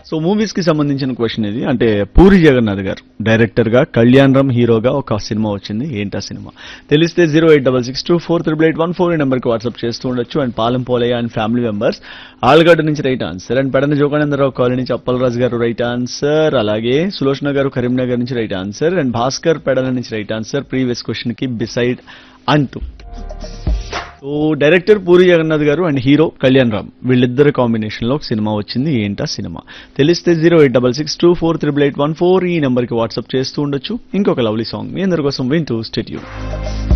so movies కి సంబంధించిన question ఇది అంటే పూరి జగన్నాథ్ గారు డైరెక్టర్ గా కళ్యాణ్ రామ్ హీరోగా ఒక సినిమా వచ్చింది ఏంటా సినిమా తెలిస్తే zero eight double six two four triple eight one four ఈ నెంబర్కి వాట్సాప్ చేస్తూ ఉండొచ్చు and Palem Polayya and family members Allagadda నుంచి right answer and Pedana Joganandarao colony నుంచి అప్పలరాజు గారు రైట్ ఆన్సర్ అలాగే సులోచన గారు కరీంనగర్ నుంచి right answer and Bhaskar Pedana నుంచి రైట్ ఆన్సర్ ప్రీవియస్ క్వశ్చన్ కి బిసైడ్ అంటూ so director Puri Jagannath garu and hero Kalyan Ram వీళ్ళిద్దరు కాంబినేషన్ లో ఒక సినిమా వచ్చింది ఏంటా సినిమా తెలిస్తే zero eight double six two four triple eight one four ఈ నెంబర్ కి వాట్సాప్ చేస్తూ ఉండొచ్చు ఇంకొక లవ్లీ సాంగ్ మీ అందరి కోసం వింటూ స్టెట్యూ